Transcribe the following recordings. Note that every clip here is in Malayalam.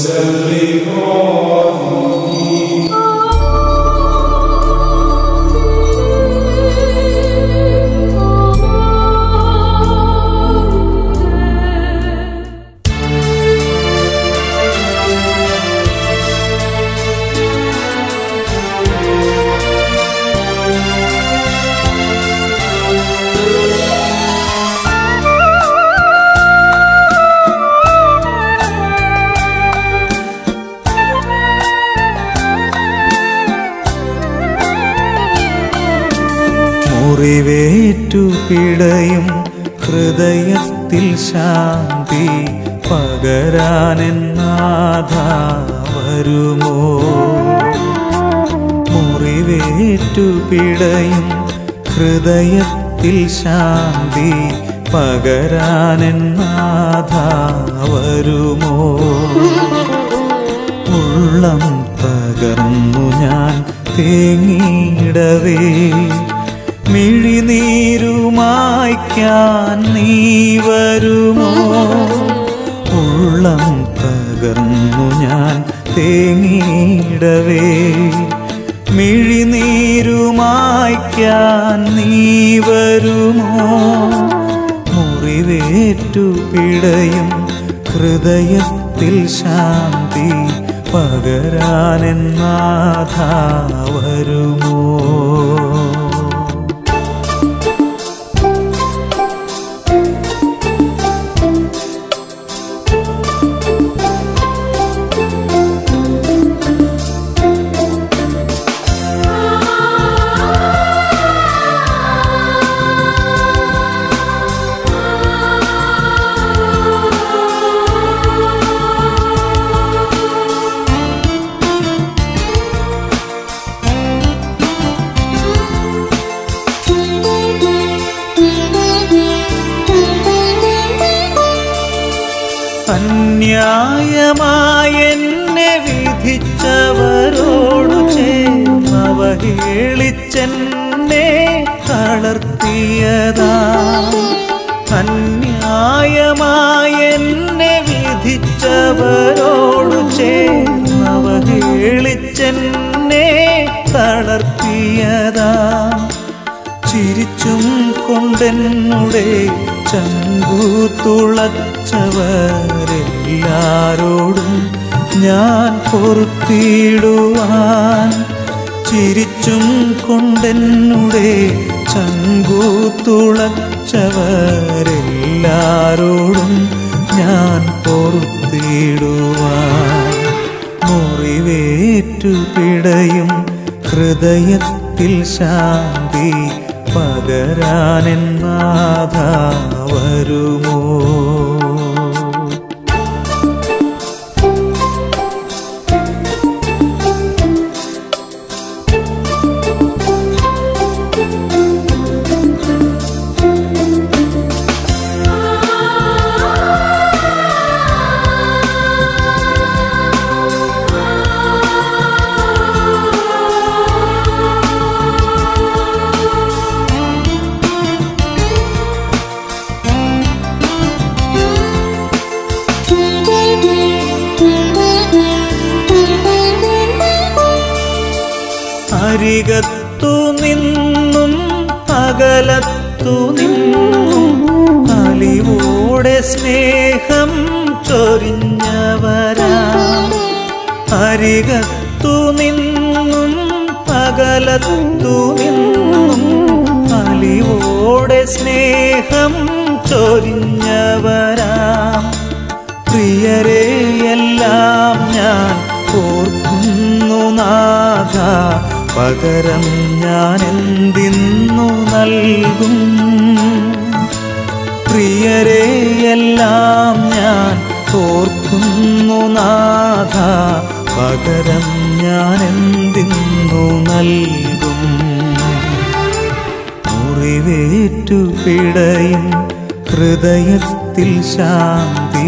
മുറിവേറ്റു പിടയും ഹൃദയത്തിൽ ശാന്തി പകരാനെന്നാഥ വരുമോ മുറിവേറ്റു പിടയും ഹൃദയത്തിൽ ശാന്തി പകരാനെന്നാഥ വരുമോ ഉള്ളം തകർന്നു ഞാൻ തേങ്ങിയിടവേ മിഴിനീരുമായ്ക്കാൻ നീ വരുമോ ഉള്ളം തകർന്നു ഞാൻ തേങ്ങിയിടവേ മിഴിനീരുമായ്ക്കാൻ നീ വരുമോ മുറിവേറ്റു പിടയും ഹൃദയത്തിൽ ശാന്തി പകരാനെന്നാഥ വരുമോ അന്യായമായെന്നെ വിധിച്ചവരോടു ചേർന്നവഹേളിച്ചെന്നെ തളർത്തിയതാ അന്യായമായെന്നെ വിധിച്ചവരോടു ചേർന്നവഹേളിച്ചെന്നെ തളർത്തിയതാ ചിരിച്ചും കൊണ്ടെന്നുടെ ചങ്കു തുളച്ചവരെല്ലാരോടും ഞാൻ പൊറുത്തിടുവാൻ ചിരിച്ചും കൊണ്ടെന്നുടെ ചങ്കു തുളച്ചവരെല്ലാരോടും ഞാൻ പൊറുത്തിടുവാൻ മുറിവേറ്റു പിടയും ഹൃദയത്തിൽ ശാന്തി പകരാനെന്നാഥ വരുമോ അരികത്തു നിന്നും അകലത്തു നിന്നും അലിവോടെ സ്നേഹം ചൊരിഞ്ഞവരാ അരികത്തു നിന്നും അകലത്തു നിന്നും അലിവോടെ സ്നേഹം ചൊരിഞ്ഞവരാ പ്രിയരെയെല്ലാം ഞാൻ ഓർക്കുന്നു നാഥ പകരം ഞാൻ എന്തിന്നു നൽകും പ്രിയരെയെല്ലാം ഞാൻ ഓർക്കുന്നു നാഥ പകരം ഞാൻ എന്തിന്നു നൽകും മുറിവേറ്റു പിടയും ഹൃദയത്തിൽ ശാന്തി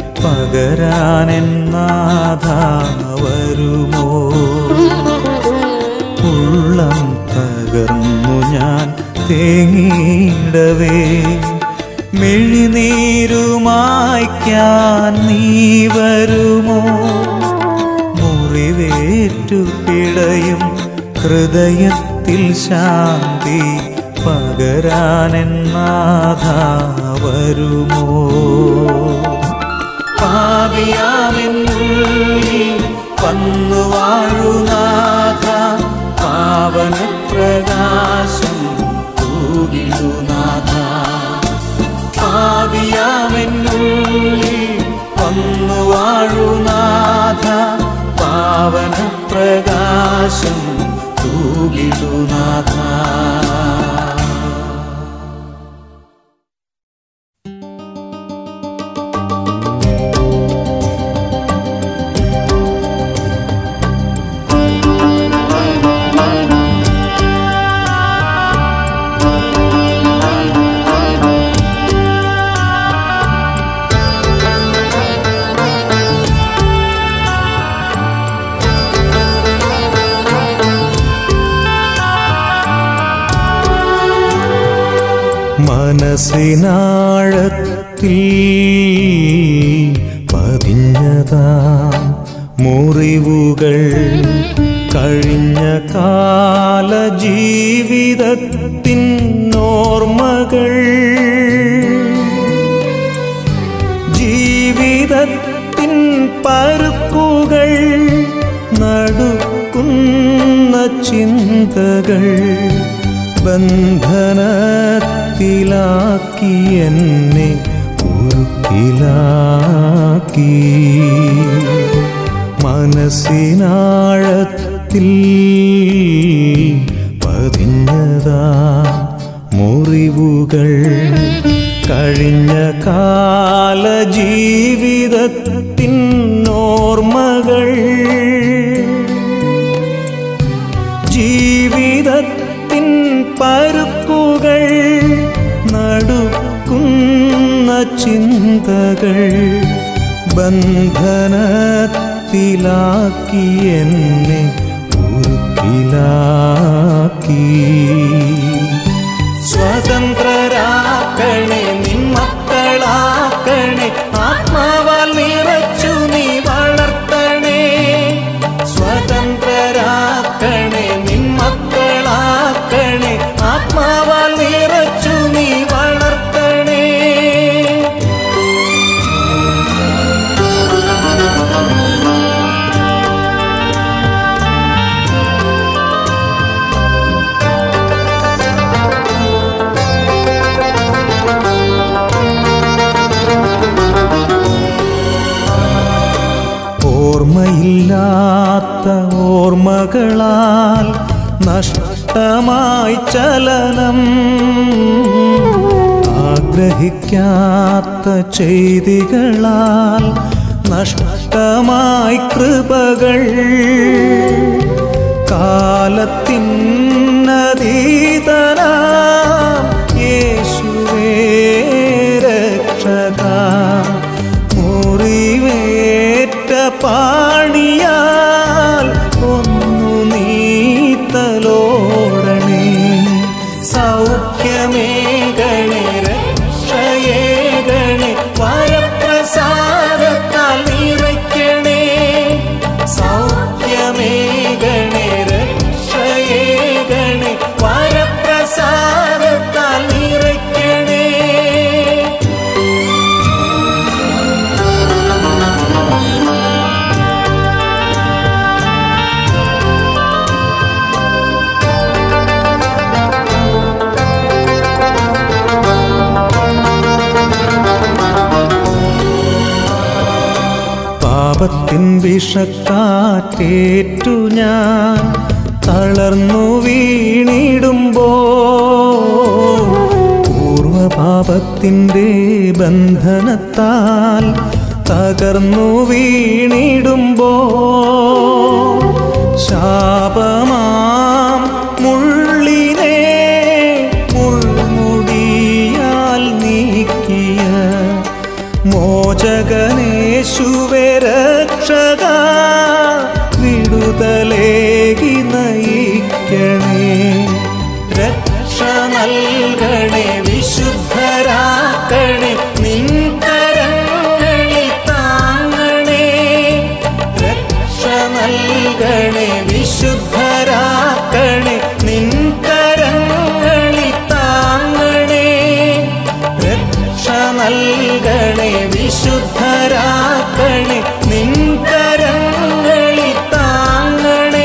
പകരാനെന്നാഥ വരുമോ ഉള്ളം തകർന്നു ഞാൻ തേങ്ങിയിടവേ മിഴിനീരുമായ്ക്കാൻ നീ വരുമോ ഹൃദയത്തിൽ ശാന്തി പകരാനെന്നാഥ വരുമോ പാപിയാമെന്നുള്ളിൽ വന്നു വാഴുനാഥ പാവന പ്രകാശം തൂകിടുനാഥ പാവിയാമെന്നുള്ളിൽ വന്നു വാഴുനാഥ പാവന പ്രകാശം തൂകിടുനാഥ മനസ്സിനാഴത്തിൽ പതിഞ്ഞതാം മുറിവുകൾ കഴിഞ്ഞ കാല ജീവിതത്തിൻ ഓർമ്മകൾ ജീവിതത്തിൻ പരുക്കുകൾ നടുക്കുന്ന ചിന്തകൾ ബന്ധനത്തിലാക്കി എന്നെ ഉരുക്കിലാക്കി മനസ്സിനാഴത്തിൽ പതിഞ്ഞതാ മുറിവുകൾ കഴിഞ്ഞ കാല ജീവിതത്തിൻ ഓർമ്മകൾ ജീവിതത്തിൻ പരുക്കുകൾ നടുക്കുന്ന ചിന്തകൾ ബന്ധനത്തിലാക്കി എന്നെ ഉരുക്കിലാക്കി സ്വതന്ത്രരാക്കണേ നിമ്മക്കളാക്കണേ ആത്മാവാൽ നിറച്ചു നീ വളർത്തണേ സ്വതന്ത്രരാക്കണേ നിമ്മക്കളാക്കണേ ആത്മാവാൽ നിറച്ചു നീ വളർത്തണേ ഓർമ്മയില്ലാത്ത ഓർമ്മകളാൽ നഷ്ടമായി ചലനം ആഗ്രഹിക്കാത്ത ചെയ്തികളാൽ നഷ്ടമായി കൃപകൾ കാലത്തിനതീതനാം യേശുവേ രക്ഷക മുറിവേറ്റ പാണിയാൽ ഒന്നു നീത്തലോടണേ സൗഖ്യമേകണേ രക്ഷയേകണേ വരപ്രസാദത്താൽ നിറയ്ക്കണേ സൗഖ്യമേകണേ രക്ഷയേകണേ വരപ്രസാദത്താൽ നിറയ്ക്കണേ പാപത്തിൻ വിഷക്കാറ്റേറ്റു ഞാൻ തളർന്നു വീണിടുമ്പോ പൂർവപാപത്തിൻ്റെ ബന്ധനത്താൽ തകർന്നു വീണിടുമ്പോ ശാപമാം മുള്ളിനെ മുൾമുടിയാൽ നീക്കിയ മോചകനേശുവേ രക്ഷക വിടുതലേകി നയിക്കണേ രക്ഷ നൽകണേ വിശുദ്ധരാക്കണേ നിൻകരങ്ങളിൽ താങ്ങണേ രക്ഷ നൽകണേ വിശുദ്ധരാക്കണേ തൃപ്തരാക്കണേ നിൻ കരങ്ങളിൽ താങ്ങണേ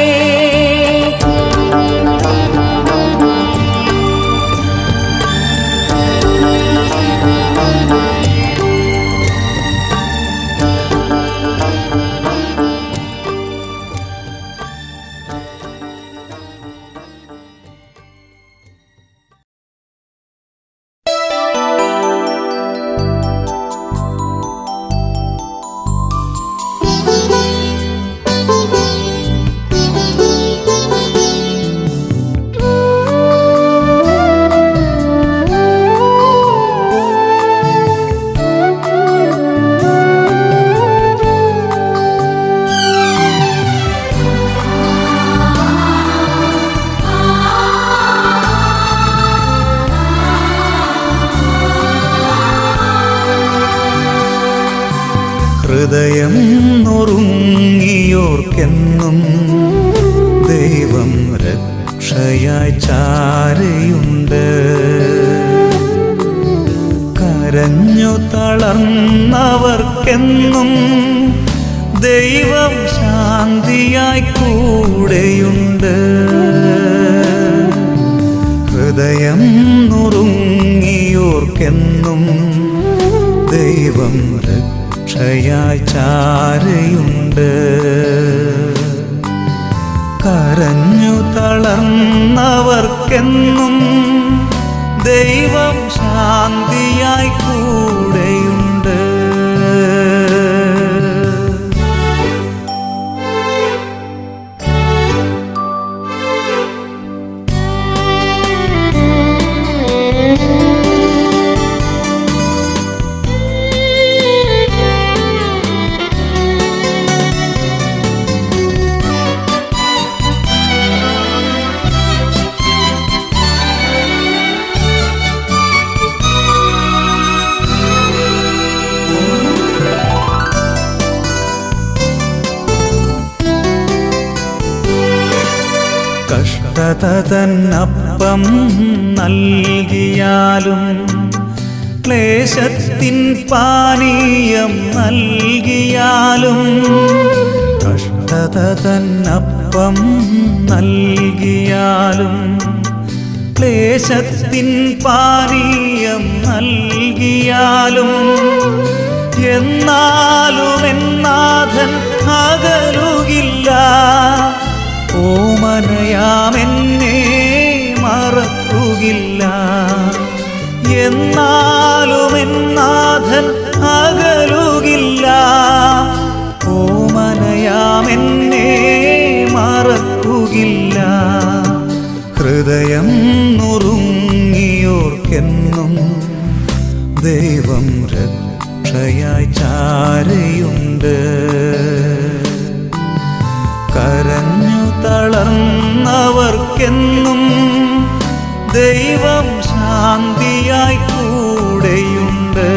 ഹൃദയം നുറുങ്ങിയോർക്കെന്നും ദൈവം രക്ഷയായി ചാരയുണ്ട് കരഞ്ഞു തളർന്നവർക്കെന്നും ദൈവം ശാന്തിയായി കൂടെയുണ്ട് ഹൃദയം നുറുങ്ങിയോർക്കെന്നും ദൈവം രക്ഷയായി ചാരയുണ്ട് കരഞ്ഞു തളർന്നവർക്കെന്നും ദൈവം ശാന്തിയായി കൂടെയുണ്ട് കഷ്ടത തന്നപ്പം നൽകിയാലും ക്ലേശത്തിൻ പാനീയം നൽകിയാലും കഷ്ടത തന്നപ്പം നൽകിയാലും ക്ലേശത്തിൻ പാനീയം നൽകിയാലും എന്നാലും എന്നാഥൻ അകലുകില്ല ഓമനയാമെന്നെ മറക്കുകില്ല എന്നാലും എന്നാഥൻ അകലുകില്ല ഓമനയാമെന്നെ മറക്കുകില്ല ഹൃദയം നുറുങ്ങിയോർക്കെന്നും ദൈവം രക്ഷയായി ചാരയുണ്ട് കരഞ്ഞു തളർന്നവർക്കെന്നും ദൈവം ശാന്തിയായി കൂടെയുണ്ട്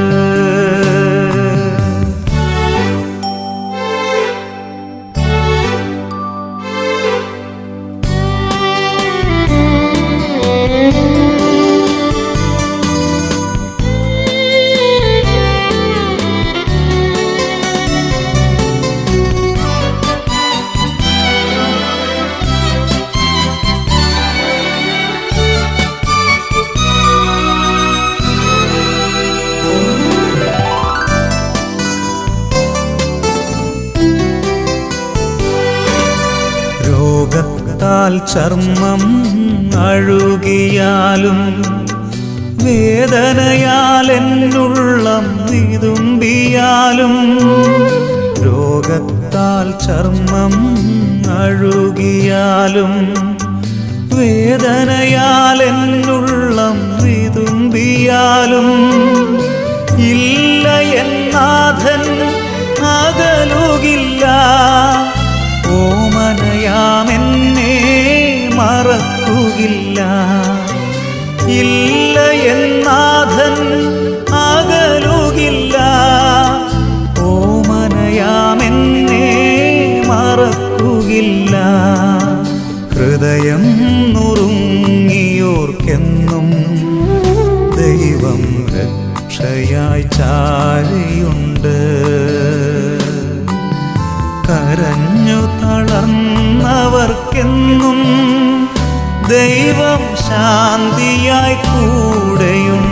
രോഗത്താൽ ചർമ്മം അഴുകിയാലും വേദനയാൽ എന്നുള്ളം വിതുമ്പിയാലും രോഗത്താൽ ചർമ്മം അഴുകിയാലും വേദനയാൽ എന്നുള്ളം വിതുമ്പിയാലും ഇല്ല എന്നാഥൻ അകലുകില്ല ഓമനയാമെന്നെ മറക്കുകില്ല ഇല്ല എന്നാഥൻ അകലുകില്ല ഓമനയാമെന്നെ മറക്കുകില്ല ഹൃദയം നുറുങ്ങിയോർക്കെന്നും ദൈവം രക്ഷയായി ചാരിയുണ്ട് എന്നും ദൈവം ശാന്തിയായി കൂടെയുണ്ട്